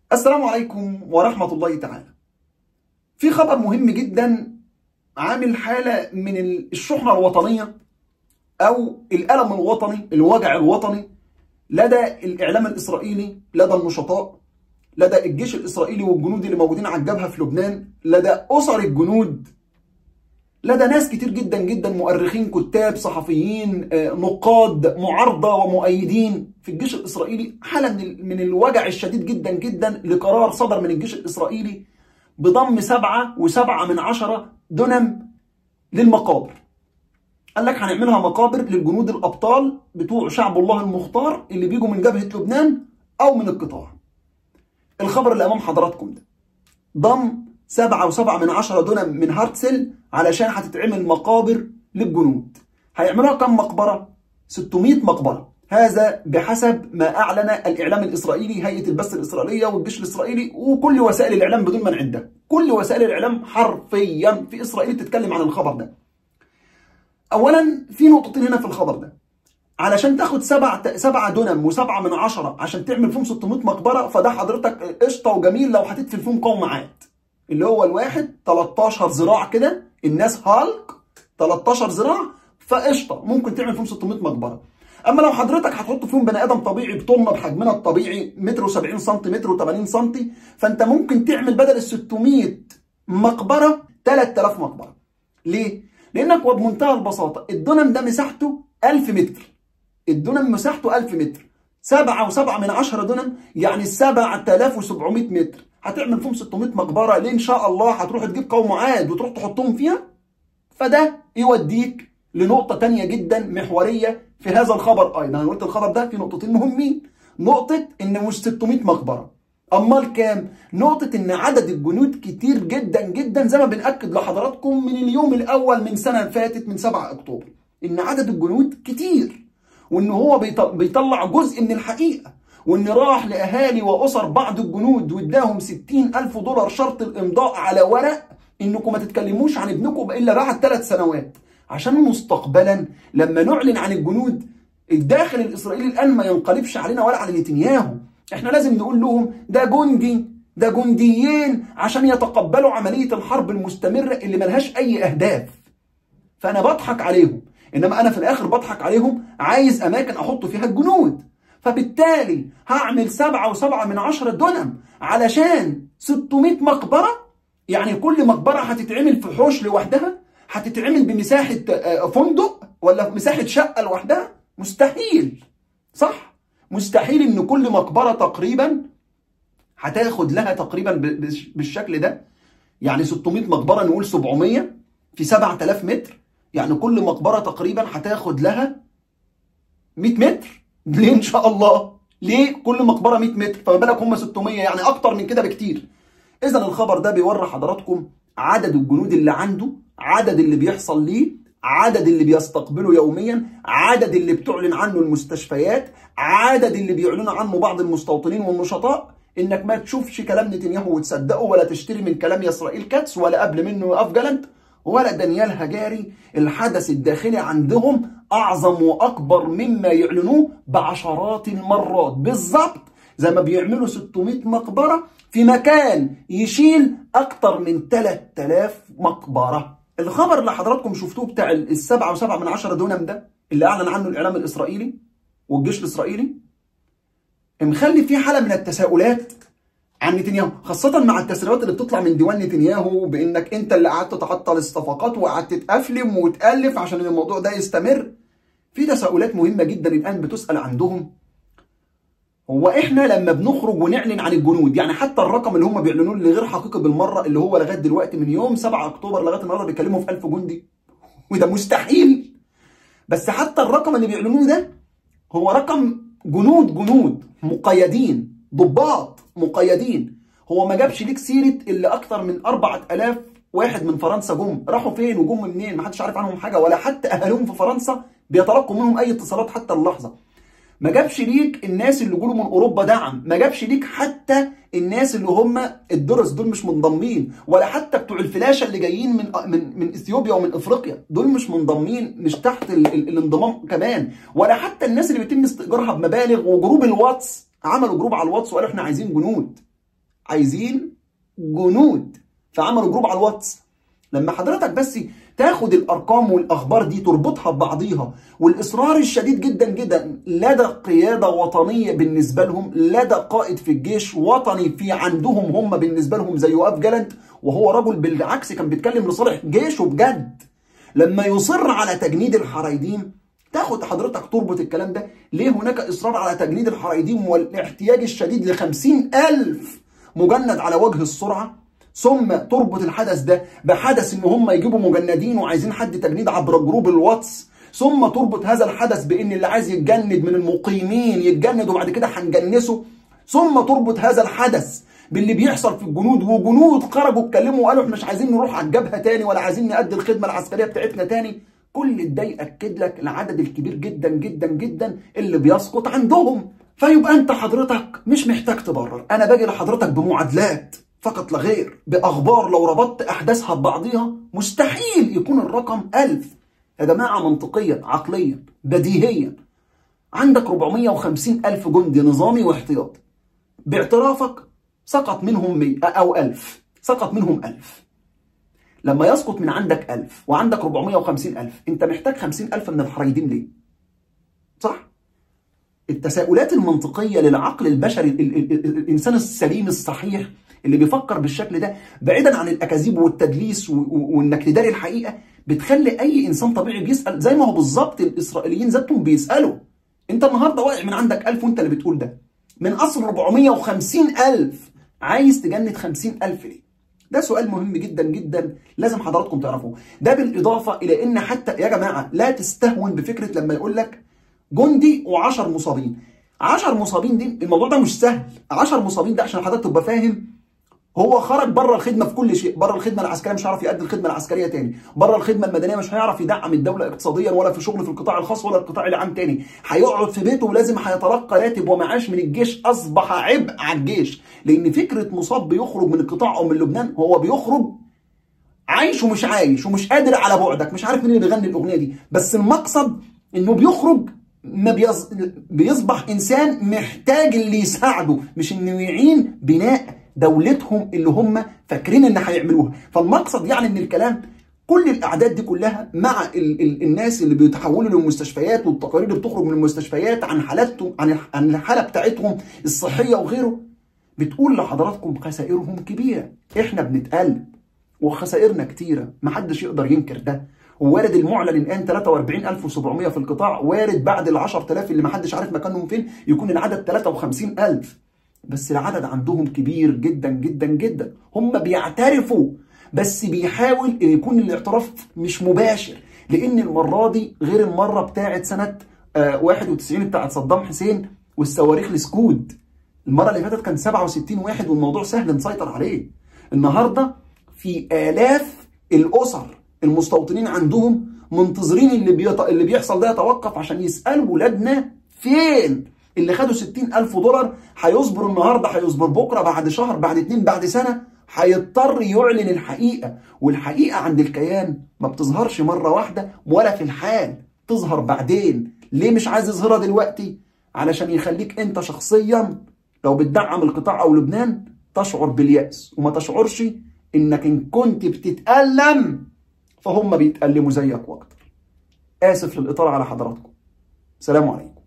السلام عليكم ورحمة الله تعالى في خبر مهم جدا عامل حالة من الشحنة الوطنية أو الألم الوطني الوجع الوطني لدى الإعلام الإسرائيلي لدى النشطاء لدى الجيش الإسرائيلي والجنود اللي موجودين على الجبهة في لبنان لدى أسر الجنود لدى ناس كتير جدا جدا مؤرخين كتاب صحفيين نقاد معارضة ومؤيدين في الجيش الإسرائيلي حالة من من الوجع الشديد جدا جدا لقرار صدر من الجيش الإسرائيلي بضم سبعة وسبعة من عشرة دنم للمقابر قال لك هنعملها مقابر للجنود الأبطال بتوع شعب الله المختار اللي بيجوا من جبهة لبنان أو من القطاع الخبر اللي أمام حضراتكم ده ضم سبعة وسبعة من عشرة دونم من هارتسل علشان هتتعمل مقابر للجنود هيعملوها كم مقبرة؟ 600 مقبرة هذا بحسب ما أعلن الإعلام الإسرائيلي هيئة البث الإسرائيلية والجيش الإسرائيلي وكل وسائل الإعلام بدون ما نعدها كل وسائل الإعلام حرفيا في إسرائيل تتكلم عن الخبر ده أولا في نقطتين هنا في الخبر ده علشان تاخد سبع سبعة دونم وسبعة من عشرة عشان تعمل فيهم 600 مقبرة فده حضرتك قشطة وجميل لو هتدفن فيهم قومعات اللي هو الواحد 13 ذراع كده الناس هالك 13 ذراع فقشطه ممكن تعمل فيهم 600 مقبره اما لو حضرتك هتحط فيهم بني ادم طبيعي بطولنا بحجمنا الطبيعي متر و70 سم متر و80 سم فانت ممكن تعمل بدل ال 600 مقبره 3000 مقبره ليه؟ لانك وبمنتهى البساطه الدونم ده مساحته 1000 متر الدونم مساحته 1000 متر 7 و7 من 10 دونم يعني 7700 متر هتعمل فيهم 600 مقبره ليه ان شاء الله هتروح تجيب قوم عاد وتروح تحطهم فيها فده يوديك لنقطه تانية جدا محوريه في هذا الخبر ايضا انا قلت الخبر ده في نقطتين مهمين نقطه ان مش 600 مقبره امال كام نقطه ان عدد الجنود كتير جدا جدا زي ما بناكد لحضراتكم من اليوم الاول من سنه فاتت من 7 اكتوبر ان عدد الجنود كتير وان هو بيطلع جزء من الحقيقه وان راح لاهالي واسر بعض الجنود واداهم 60 الف دولار شرط الامضاء على ورق انكم ما تتكلموش عن ابنكم الا بعد ثلاث سنوات عشان مستقبلا لما نعلن عن الجنود الداخل الاسرائيلي الان ما ينقلبش علينا ولا على نتنياهو احنا لازم نقول لهم ده جندي ده جنديين عشان يتقبلوا عمليه الحرب المستمره اللي ملهاش اي اهداف فانا بضحك عليهم انما انا في الاخر بضحك عليهم عايز اماكن احط فيها الجنود فبالتالي هعمل سبعة وسبعة من عشرة دونم علشان 600 مقبرة يعني كل مقبرة هتتعمل في حوش لوحدها هتتعمل بمساحة فندق ولا مساحة شقة لوحدها مستحيل صح مستحيل ان كل مقبرة تقريبا هتاخد لها تقريبا بالشكل ده يعني 600 مقبرة نقول 700 في 7000 متر يعني كل مقبرة تقريبا هتاخد لها 100 متر ليه ان شاء الله ليه كل مقبره 100 متر فما بالك هم 600 يعني اكتر من كده بكتير اذا الخبر ده بيوري حضراتكم عدد الجنود اللي عنده عدد اللي بيحصل ليه عدد اللي بيستقبله يوميا عدد اللي بتعلن عنه المستشفيات عدد اللي بيعلنوا عنه بعض المستوطنين والنشطاء انك ما تشوفش كلام نتنياهو وتصدقه ولا تشتري من كلام اسرائيل كاتس ولا قبل منه يقف جلنت ولا دانيال هجاري الحدث الداخلي عندهم اعظم واكبر مما يعلنوه بعشرات المرات بالظبط زي ما بيعملوا 600 مقبره في مكان يشيل اكتر من 3000 مقبره الخبر اللي حضراتكم شفتوه بتاع السبعة وسبعة من عشرة دونم ده اللي اعلن عنه الاعلام الاسرائيلي والجيش الاسرائيلي مخلي فيه حاله من التساؤلات عن نتنياهو خاصة مع التسريبات اللي بتطلع من ديوان نتنياهو بانك انت اللي قعدت تعطل الصفقات وقعدت تتأفلم وتألف عشان الموضوع ده يستمر في تساؤلات مهمة جدا الآن بتسأل عندهم هو احنا لما بنخرج ونعلن عن الجنود يعني حتى الرقم اللي هم بيعلنوه اللي غير حقيقي بالمرة اللي هو لغاية دلوقتي من يوم 7 اكتوبر لغاية النهارده بيتكلموا في 1000 جندي وده مستحيل بس حتى الرقم اللي بيعلنوه ده هو رقم جنود جنود مقيدين ضباط مقيدين هو ما جابش ليك سيره الا اكتر من 4000 واحد من فرنسا جم راحوا فين وجم منين ما حدش عارف عنهم حاجه ولا حتى اهاليهم في فرنسا بيتلقوا منهم اي اتصالات حتى اللحظه ما جابش ليك الناس اللي جولوا من اوروبا دعم ما جابش ليك حتى الناس اللي هم الدرس دول مش منضمين ولا حتى بتوع الفلاشه اللي جايين من من من اثيوبيا ومن افريقيا دول مش منضمين مش تحت ال ال الانضمام كمان ولا حتى الناس اللي بيتم استئجارها بمبالغ وجروب الواتس عملوا جروب على الواتس وقالوا احنا عايزين جنود عايزين جنود فعملوا جروب على الواتس لما حضرتك بس تاخد الارقام والاخبار دي تربطها ببعضيها والاصرار الشديد جدا جدا لدى قياده وطنيه بالنسبه لهم لدى قائد في الجيش وطني في عندهم هم بالنسبه لهم زي يوقف جلد وهو رجل بالعكس كان بيتكلم لصالح جيشه بجد لما يصر على تجنيد الحرايدين تاخد حضرتك تربط الكلام ده ليه هناك اصرار على تجنيد الحرايدين والاحتياج الشديد لخمسين ألف مجند على وجه السرعه ثم تربط الحدث ده بحدث ان هم يجيبوا مجندين وعايزين حد تجنيد عبر جروب الواتس ثم تربط هذا الحدث بان اللي عايز يتجند من المقيمين يتجند وبعد كده هنجنسه ثم تربط هذا الحدث باللي بيحصل في الجنود وجنود خرجوا اتكلموا وقالوا احنا مش عايزين نروح على الجبهه تاني ولا عايزين نأدي الخدمه العسكريه بتاعتنا تاني كل ده ياكد لك العدد الكبير جدا جدا جدا اللي بيسقط عندهم فيبقى انت حضرتك مش محتاج تبرر انا باجي لحضرتك بمعادلات فقط لا غير بأخبار لو ربطت أحداثها ببعضها مستحيل يكون الرقم ألف يا جماعة منطقيا عقليا بديهيا عندك 450 ألف جندي نظامي واحتياطي باعترافك سقط منهم 100 أو 1000 سقط منهم 1000 لما يسقط من عندك 1000 وعندك 450 ألف أنت محتاج 50 ألف من الحريدين ليه؟ صح؟ التساؤلات المنطقية للعقل البشري الإنسان السليم الصحيح اللي بيفكر بالشكل ده بعيدا عن الاكاذيب والتدليس وانك تداري الحقيقه بتخلي اي انسان طبيعي بيسال زي ما هو بالظبط الاسرائيليين ذاتهم بيسالوا انت النهارده واقع من عندك 1000 وانت اللي بتقول ده من اصل 450000 عايز تجند 50000 ليه؟ ده سؤال مهم جدا جدا لازم حضراتكم تعرفوه ده بالاضافه الى ان حتى يا جماعه لا تستهون بفكره لما يقول لك جندي و10 مصابين 10 مصابين دي الموضوع ده مش سهل 10 مصابين ده عشان حضرتك تبقى فاهم هو خرج بره الخدمه في كل شيء بره الخدمه العسكريه مش هيعرف يؤدي الخدمه العسكريه تاني بره الخدمه المدنيه مش هيعرف يدعم الدوله اقتصاديا ولا في شغل في القطاع الخاص ولا القطاع العام تاني هيقعد في بيته ولازم هيتلقى راتب ومعاش من الجيش اصبح عبء على الجيش لان فكره مصاب بيخرج من القطاع او من لبنان هو بيخرج عايش ومش عايش ومش قادر على بعدك مش عارف مين اللي بيغني الاغنيه دي بس المقصد انه بيخرج ما بيصبح انسان محتاج اللي يساعده مش انه يعين بناء دولتهم اللي هم فاكرين ان هيعملوها فالمقصد يعني من الكلام كل الاعداد دي كلها مع ال ال الناس اللي بيتحولوا للمستشفيات والتقارير اللي بتخرج من المستشفيات عن حالاتهم عن عن الحاله بتاعتهم الصحيه وغيره بتقول لحضراتكم خسائرهم كبيره احنا بنتقلب وخسائرنا كتيره محدش يقدر ينكر ده ووارد المعلن الان 43700 في القطاع وارد بعد ال 10000 اللي محدش عارف مكانهم فين يكون العدد 53000 بس العدد عندهم كبير جدا جدا جدا هم بيعترفوا بس بيحاول ان يكون الاعتراف مش مباشر لان المره دي غير المره بتاعت سنه آه 91 بتاعت صدام حسين والصواريخ السكود المره اللي فاتت كان 67 واحد والموضوع سهل نسيطر عليه النهارده في الاف الاسر المستوطنين عندهم منتظرين اللي بيط... اللي بيحصل ده يتوقف عشان يسالوا ولادنا فين اللي خدوا 60 ألف دولار هيصبر النهاردة هيصبر بكرة بعد شهر بعد اتنين بعد سنة هيضطر يعلن الحقيقة والحقيقة عند الكيان ما بتظهرش مرة واحدة ولا في الحال تظهر بعدين ليه مش عايز يظهرها دلوقتي علشان يخليك انت شخصيا لو بتدعم القطاع او لبنان تشعر باليأس وما تشعرش انك ان كنت بتتألم فهم بيتألموا زيك واكتر اسف للإطالة على حضراتكم سلام عليكم